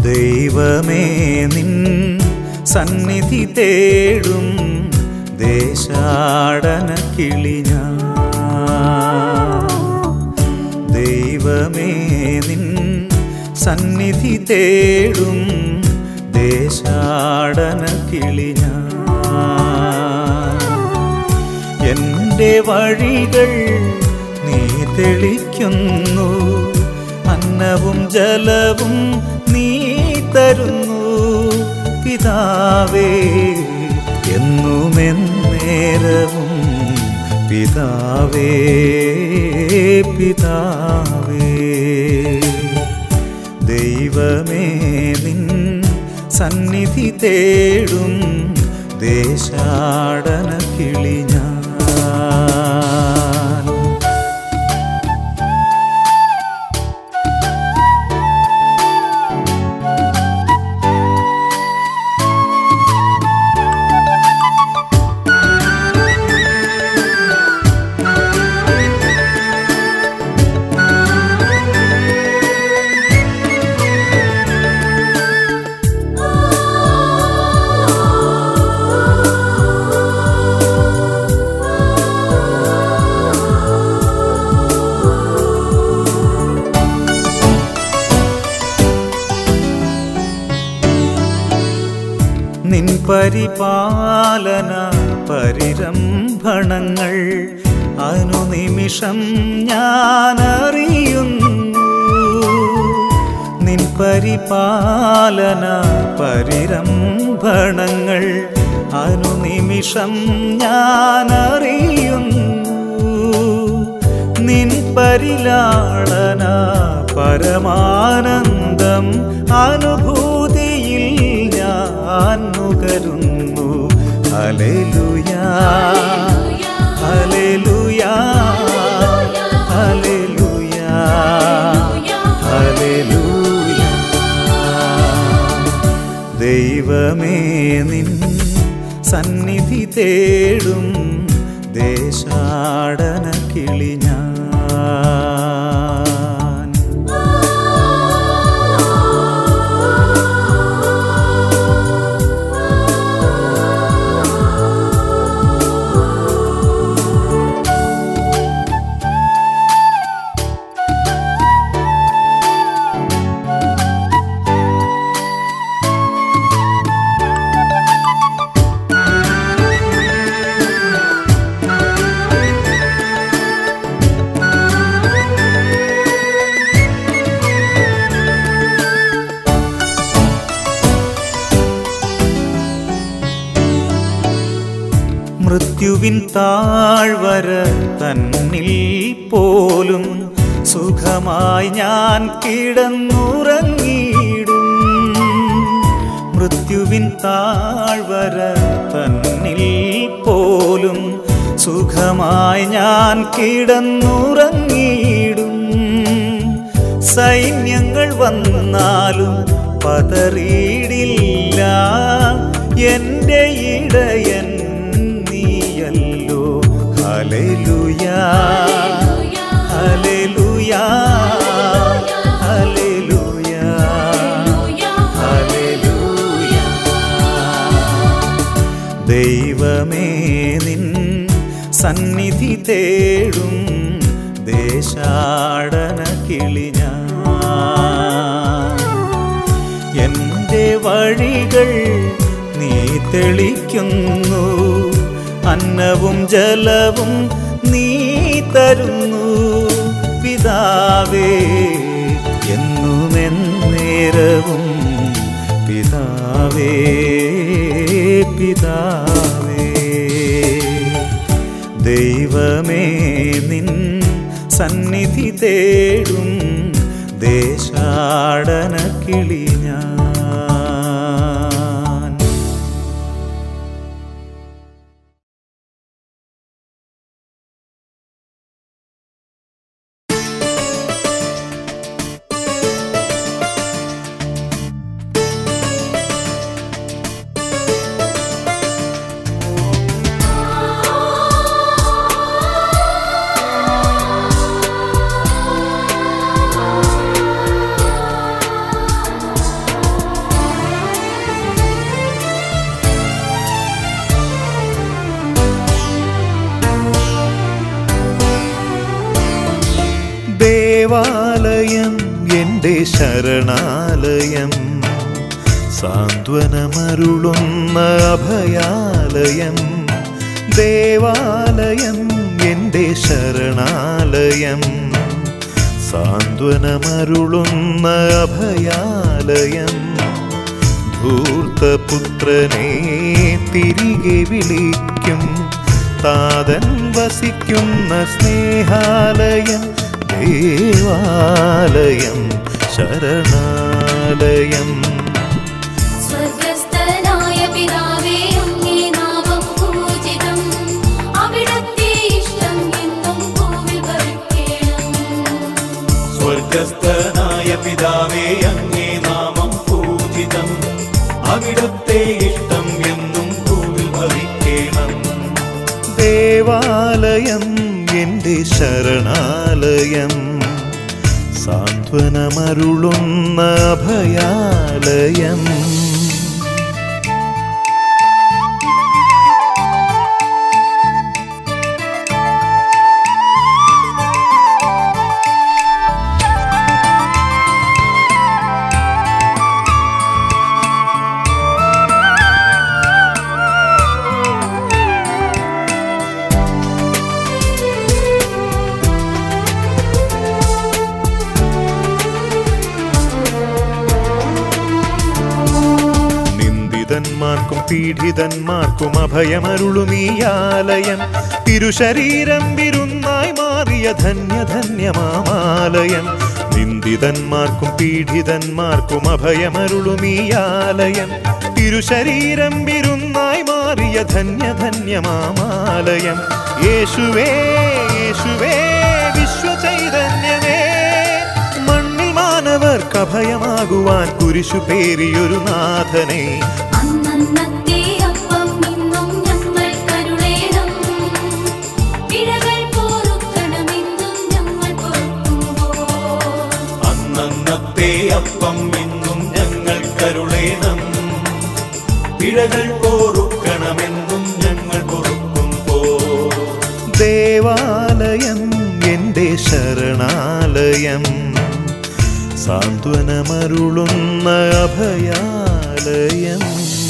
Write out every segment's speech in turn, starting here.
ദൈവമേ നിൻ സന്നിധി തേടും ദേശാടന കിളിഞ്ഞ ദൈവമേ നിൻ സന്നിധി തേടും ദേശാടന കിളിഞ്ഞ എൻ്റെ വഴികൾ നീ തെളിക്കുന്നു അന്നവും ജലവും നീ തരുന്നു പിതാവേ എന്നുമെന്നേരവും പിതാവേ പിതാവേ ദൈവമേ നിൻ സന്നിധി തേടും ദേശാടന കിളിഞ്ഞാൻ നിൻ പരിപാലന പരിരംഭണങ്ങൾ അനുനിമിഷം ഞാൻ അറിയുന്നു നിൻ പരിപാലന പരിരംഭണങ്ങൾ അനുനിമിഷം ഞാൻ അറിയുന്നു നിൻ പരിലാളന പരമാനന്ദം അനുഭൂതിയിൽ ഞാൻ നുകരുന്നു ഹല്ലേലൂയാ ഹല്ലേലൂയാ ഹല്ലേലൂയാ ഹല്ലേലൂയാ ദൈവമേ നിൻ സന്നിധി തേടും ദേശാടന കിളിഞ്ഞാൻ മൃത്യുവിൻ താഴ്വര തന്നിൽ പോലും സുഖമായി ഞാൻ കിടന്നുറങ്ങിയിടും മൃത്യുവിൻ താഴ്വര തന്നിൽ പോലും സുഖമായി ഞാൻ കിടന്നുറങ്ങിയിടും സൈന്യങ്ങൾ വന്നാലും പതറിയിടില്ല എൻ്റെ ഇടയൻ നീയല്ലോ ഹല്ലേലൂയാ ഹല്ലേലൂയാ ഹല്ലേലൂയാ ഹല്ലേലൂയാ ദൈവമേ നിൻ സന്നിധി തേടും ദേശാടന കിളിഞ്ഞാൻ എൻ്റെ വഴികൾ നീ തെളിക്കുന്നു അന്നവും ജലവും നീ തരുന്നു പിതാവേ എന്നുമെന്നേരവും പിതാവേ പിതാവേ ദൈവമേ നിൻ സന്നിധി തേടും ദേശാടന കിളിഞ്ഞാൻ ആ ദേവാലയം എൻ്റെ ശരണാലയം സാന്ത്വനമരുളുന്ന അഭയാലയം ദേവാലയം എൻ്റെ ശരണാലയം സാന്ത്വനമരുളുന്ന അഭയാലയം ധൂർത്തപുത്രനെ തിരികെ വിളിക്കും താതൻ വസിക്കുന്ന സ്നേഹാലയം ദേവാലയം ശരണാലയം സ്വർഗസ്ഥനായ പിതാവേ അങ്ങേ നാമം പൂജിതം അവിടത്തെ ഇഷ്ടം എന്നും ഭൂമിൽ ഭവിക്കണം സ്വർഗസ്ഥനായ പിതാവേ അങ്ങേ നാമം പൂജിതം അവിടത്തെ ഇഷ്ടം എന്നും ഭൂമിൽ ഭവിക്കണം ദേവാലയം എൻ്റെ ശരണാലയം സാന്ത്വനമരുളുന്ന അഭയാലയം നിന്ദിതന്മാർക്കും പീഡിതന്മാർക്കും അഭയമരുളും ഈ ആലയം തിരുശരീരം വിരുന്നായി മാറിയ ധന്യധന്യമാമാലയം നിന്ദിതന്മാർക്കും പീഡിതന്മാർക്കും അഭയമരുളും ഈ ആലയം തിരുശരീരം വിരുന്നായി മാറിയ ധന്യധന്യമാമാലയം യേശുവേ യേശുവേ വിശ്വചൈതന്യമേ മണ്ണിൽ മാനവർക്ക് അഭയമാകുവാൻ കുരിശു പേരിയൊരു നാഥനെ അന്നന്നത്തെ അപ്പം ഇന്നും ഞങ്ങൾ കരുളേണം പിഴകൾ പൊറുക്കണമെന്നും ഞങ്ങൾ പൊറുക്കുമ്പോൾ അന്നന്നത്തെ അപ്പം ഇന്നും ഞങ്ങൾ കരുളേണം പിഴകൾ പൊറുക്കണമെന്നും ഞങ്ങൾ പൊറുക്കുമ്പോ ദേവാലയം എൻ്റെ ശരണാലയം സാന്ത്വനമരുളുന്ന അഭയാലയം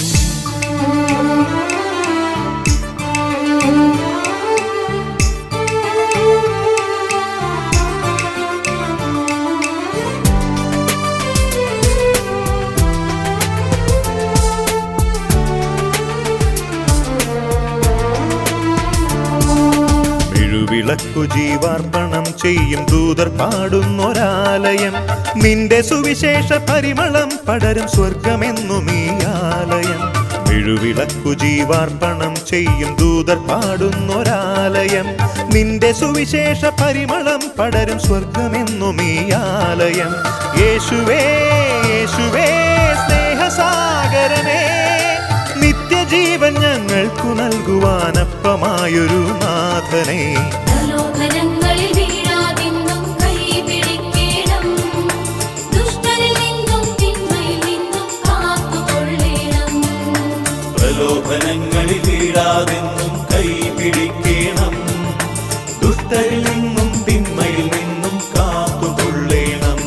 മെഴുവിളക്കു ജീവാർപ്പണം ചെയ്യും ദൂതർ പാടുന്നൊരാലയം നിന്റെ സുവിശേഷ പരിമളം പടരും സ്വർഗമെന്നും ഈ ആലയം മെഴുവിളക്കു ജീവാർപ്പണം ചെയ്യും ദൂതർ പാടുന്നൊരാലയം നിന്റെ സുവിശേഷ പരിമളം പടരും സ്വർഗമെന്നും ഈ ആലയം യേശുവേ യേശുവേ സ്നേഹസാഗരമേ നിത്യജീവൻ ഞങ്ങൾക്കു നൽകുവാനപ്പമായൊരു നാഥനെ പ്രലോഭനങ്ങളിൽ വീഴാതിന്നും കൈ പിടിക്കണം ദുഷ്ടനിൽ നിന്നും തിന്മയിൽ നിന്നും കാത്തുകൊള്ളണം പ്രലോഭനങ്ങളിൽ വീഴാതെന്നും കൈ പിടിക്കണം ദുഷ്ടരിൽ നിന്നും തിന്മയിൽ നിന്നും കാത്തുകൊള്ളേണം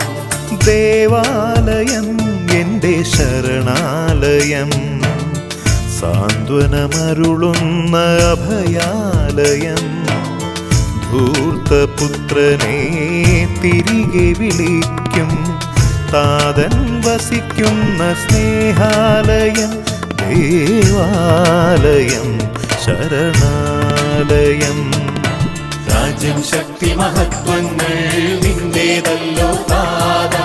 ദേവാലയം എൻ്റെ ശരണാലയം സാന്ത്വനമരുളുന്ന അഭയാലയം ധൂർത്തപുത്രനെ തിരികെ വിളിക്കും താതൻ വസിക്കുന്ന സ്നേഹാലയം ദേവാലയം ശരണാലയം രാജ്യം ശക്തി മഹത്വങ്ങൾ നിന്റേതല്ലോ താത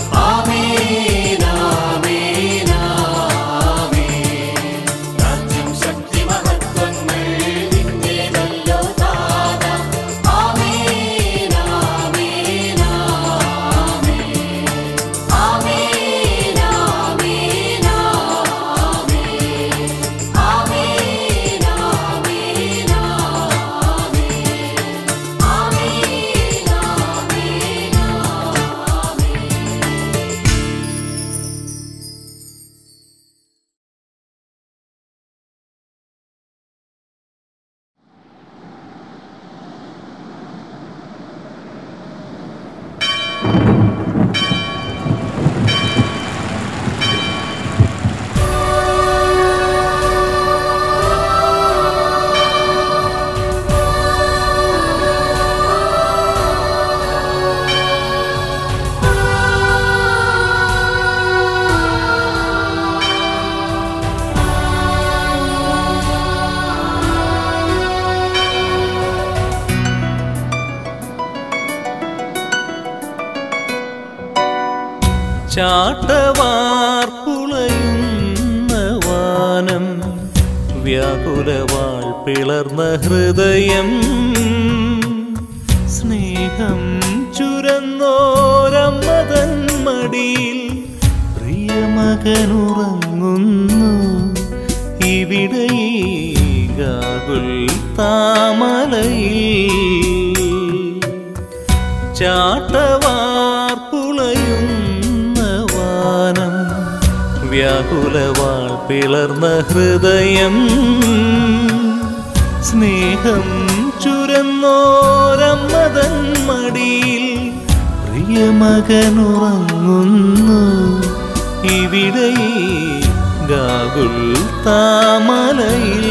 രാജ്യം ശക്തി മഹത്വങ്ങൾ നിന്റേതല്ലോ താത ആമേൻ ചാട്ടവാർപ്പുളയുന്ന വാനം വ്യാകുലവാൾ പിളർന്ന ഹൃദയം സ്നേഹം ചുരന്നോരമ്മതൻ മടിയിൽ പ്രിയമകനുറങ്ങുന്നു ഇവിടെ ഈ ഗാകുൽ താമലയിൽ ചാട്ടവാർപ്പുളയുന്ന വാനം വ്യാകുലവാൾ പിളർന്ന ഹൃദയം സ്നേഹം ചുരന്നോരമ്മതൻ മടിയിൽ പ്രിയമകനുറങ്ങുന്നു ഇവിടെ ഈ ഗാകുൽ താമലയിൽ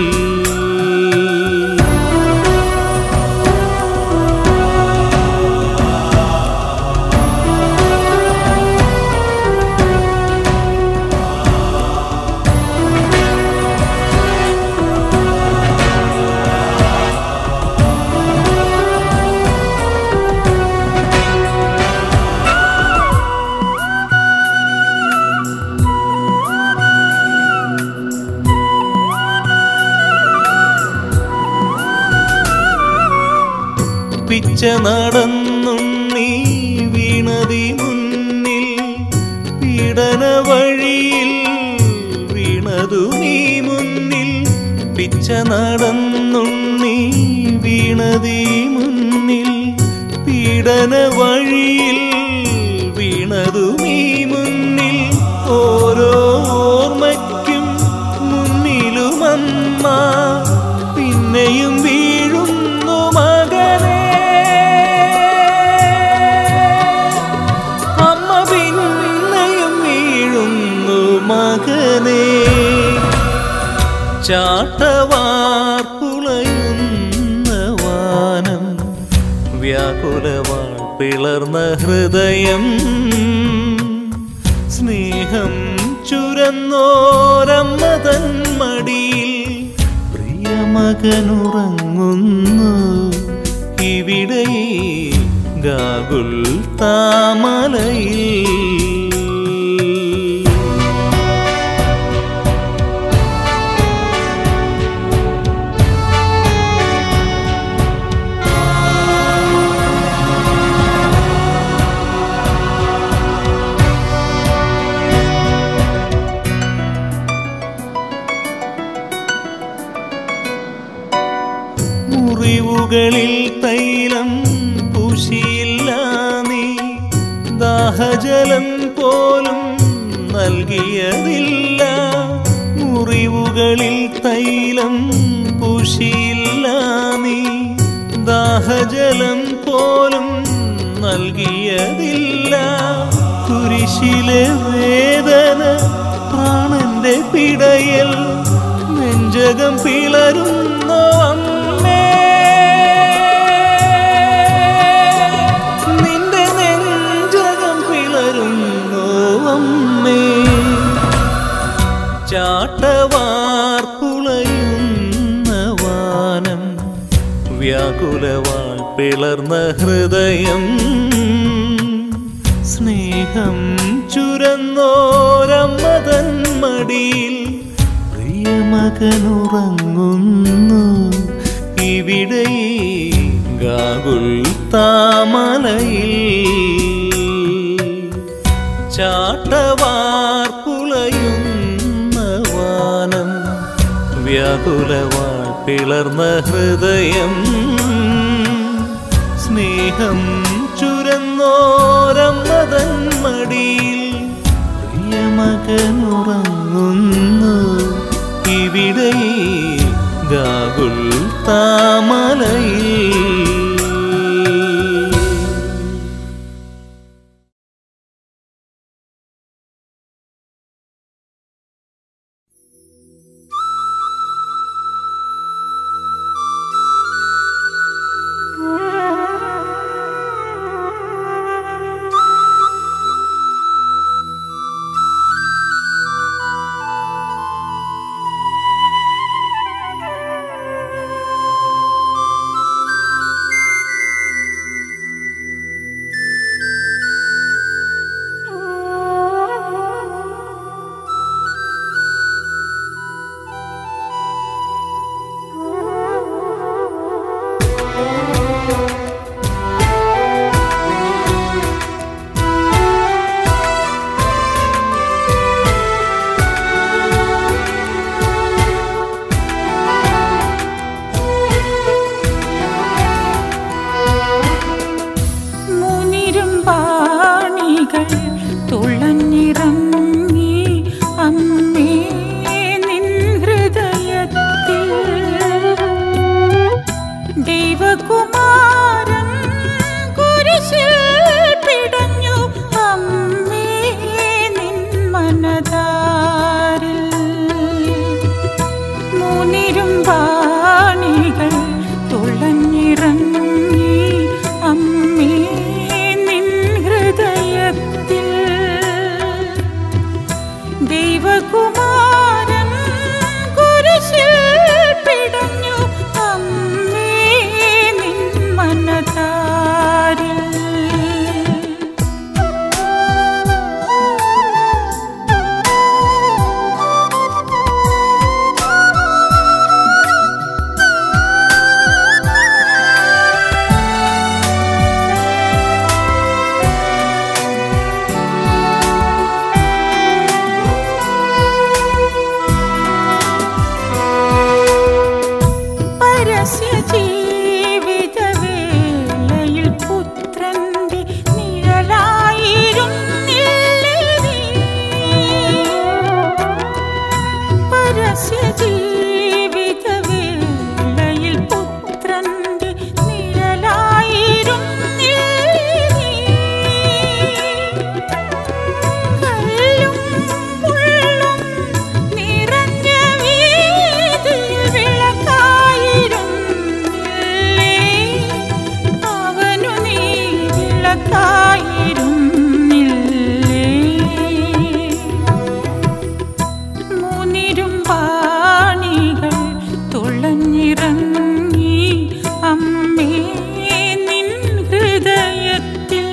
പിച്ച നടന്നുണ്ണി വീണതി മുന്നിൽ പീഡന വഴിയിൽ വീണതു നീ മുന്നിൽ പിച്ച നടന്നുണ്ണി വീണതി മുന്നിൽ പീഡന വഴിയിൽ വീണതു നീ മുന്നിൽ ഓരോ ഓർമ്മയ്ക്കും മുന്നിലുമമ്മ പിന്നെയും വീഴുന്നു മകനേ അമ്മ പിന്നെയും വീഴുന്നു മകനേ ചാട്ടവാർപ്പുളയുന്ന വാനം വ്യാകുലവാൾ പിളർന്ന ഹൃദയം സ്നേഹം ചുരന്നോരമ്മതൻ മടിയിൽ പ്രിയമകനുറങ്ങുന്നു ഇവിടെ ഈ ഗാകുൽ താമലയിൽ മുറിവുകളിൽ തൈലം പൂശിയില്ല നീ ദാഹജലം പോലും നൽകിയതില്ല മുറിവുകളിൽ തൈലം പൂശിയില്ല നീ ദാഹജലം പോലും നൽകിയതില്ല കുരിശിലെ വേദന പ്രാണന്റെ പിടയൽ നെഞ്ചകം പിളരുന്നോ അമ്മേ നിന്റെ നെഞ്ചകം പിളരുന്നോ അമ്മേ ചാട്ടവാർപ്പുളയുന്ന വാനം വ്യാകുലവാൾ പിളർന്ന ഹൃദയം സ്നേഹം ചുരന്നോരമ്മതൻ മടിയിൽ പ്രിയമകനുറങ്ങുന്നു ഇവിടെ ഈ ഗാകുൽ താമലയിൽ ചാട്ടവാർപ്പുളയുന്ന വാനം വ്യാകുലവാൾ പിളർന്ന ഹൃദയം സ്നേഹം ചുരന്നോരമ്മതൻ മടിയിൽ പ്രിയമകനുറങ്ങുന്നു ഇവിടെ ഈ ഗാകുൽ താമലയിൽ ആ നശ്യ ജീവിതവേളയിൽ പുത്രന്റെ നിഴലായിരുന്നില്ലേ നീ? കല്ലും മുള്ളും നിറഞ്ഞ വീതിയിൽ വിളക്കായിരുന്നില്ലേ? അവനു നീ വിളക്കായിരുന്നില്ലേ? മൂന്നിരുമ്പാണികൾ തുളഞ്ഞിറങ്ങി അമ്മേ നിൻ ഹൃദയത്തിൽ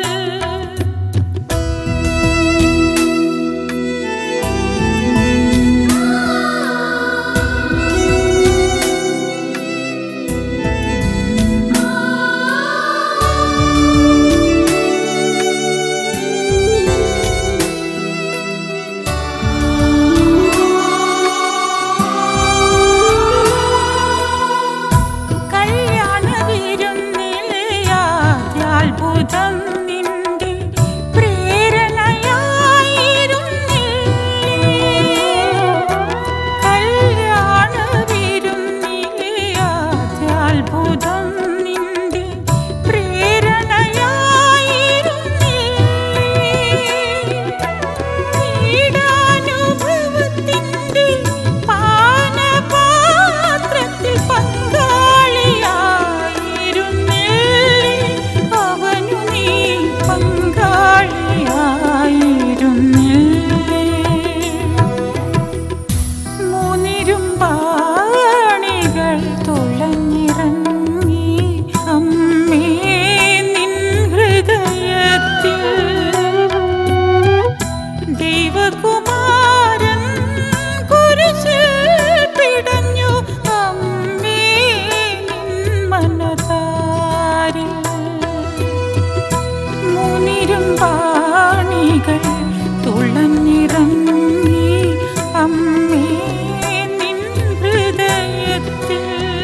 കല്യാണ വിരുന്നിലെയാദ്യാത്ഭുതം നിന്റെ പ്രേരണയായിരുന്നില്ലേ? കല്യാണ വിരുന്നിലെയാദ്യാത്ഭുതം നിന്റെ പ്രേരണയായിരുന്നില്ലേ? പീഡാനുഭവത്തിൻ്റെ പാനപാത്രത്തിൽ പങ്കാളിയായിരുന്നില്ലേ? അവനു നീ പങ്കാളിയായിരുന്നില്ലേ? മൂന്നിരുമ്പാണികൾ തുളഞ്ഞിറങ്ങി അമ്മേ നിൻ ഹൃദയത്തിൽ ദൈവകുമാരൻ കുരിശിൽ പിടഞ്ഞു അമ്മേ നിൻ മനതാരിൽ മൂന്നിരുമ്പാണികൾ തുളഞ്ഞിറങ്ങി അമ്മേ നിൻ ഹൃദയത്തിൽ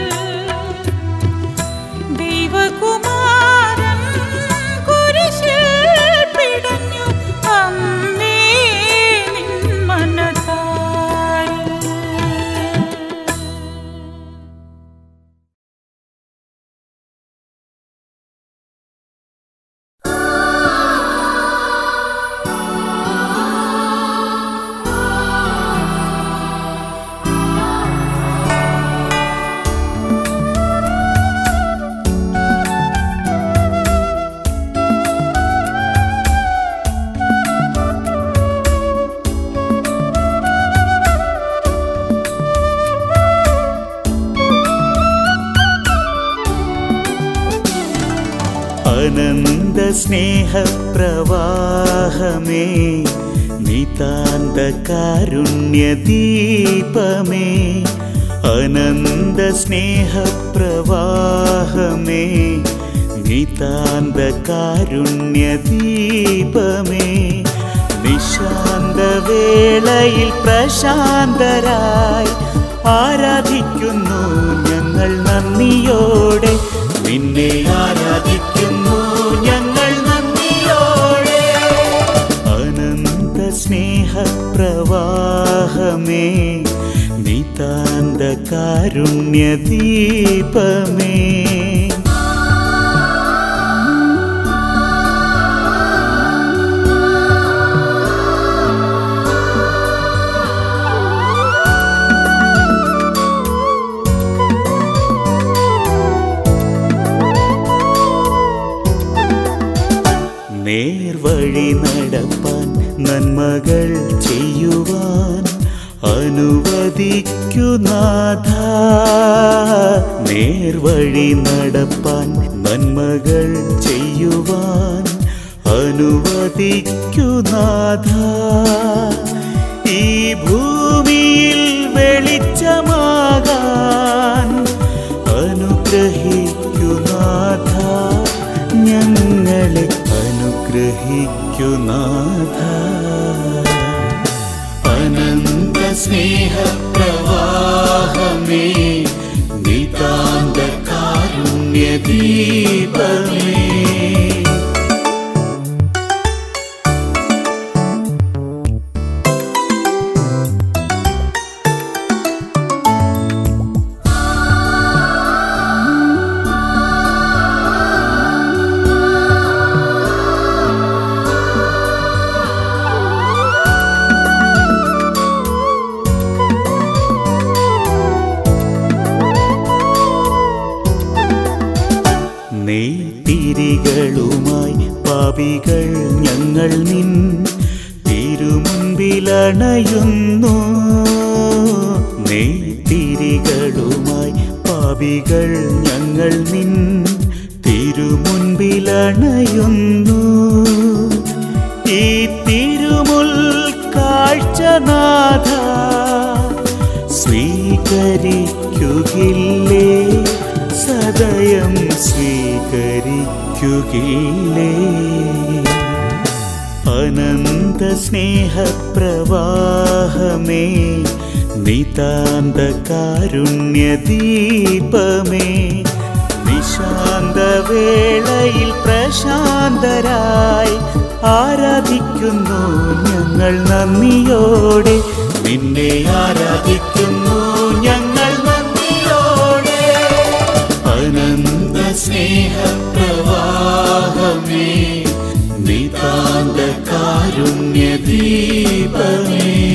ദൈവകുമാരൻ കുരിശിൽ പിടഞ്ഞു അമ്മേ നിൻ മനതാരിൽ അനന്ത സ്നേഹപ്രവാഹമേ നിതാന്ത കാരുണ്യദീപമേ അനന്ത സ്നേഹപ്രവാഹമേ നിതാന്ത കാരുണ്യദീപമേ നിശാന്ത വേളയിൽ പ്രശാന്തരായി ആരാധിക്കുന്നു ഞങ്ങൾ നന്ദിയോടെ നിന്നെ ആരാധിക്കുന്നു ഞങ്ങൾ നന്ദിയോടെ അനന്ത സ്നേഹപ്രവാഹമേ നിതാന്ത കാരുണ്യദീപമേ നേർവഴി നടപ്പാൻ നന്മകൾ ചെയ്യുവാൻ അനുവദിക്കുനാഥ നേർവഴി നടപ്പാൻ നന്മകൾ ചെയ്യുവാൻ അനുവദിക്കുനാഥ ഈ ഭൂമിയിൽ വെളിച്ചമാകാൻ അനുഗ്രഹിക്കുനാഥ ഞങ്ങളെ അനുഗ്രഹിക്കുനാഥ അനന്ത സ്നേഹപ്രവാഹമേ നിതാന്ത കാരുണ്യദീപമേ പാപികൾ ഞങ്ങൾ നിൻ തിരുമുൻപിലണയുന്നു നെയ്ത്തിരികളുമായി പാപികൾ ഞങ്ങൾ നിൻ തിരുമുൻപിലണയുന്നു ഈ തിരുമുൽ കാഴ്ചനാഥ സ്വീകരിക്കുകില്ലേ സദയം സ്വീകരിക്കുകില്ലേ അനന്ത സ്നേഹപ്രവാഹമേ നിതാന്ത കാരുണ്യദീപമേ നിശാന്തവേളയിൽ പ്രശാന്തരായി ആരാധിക്കുന്നു ഞങ്ങൾ നന്ദിയോടെ നിന്നെ ആരാധിക്കുന്നു ഞങ്ങൾ നന്ദിയോടെ അനന്ത സ്നേഹപ്രവാഹമേ നിതാന്ത കാരുണ്യദീപമേ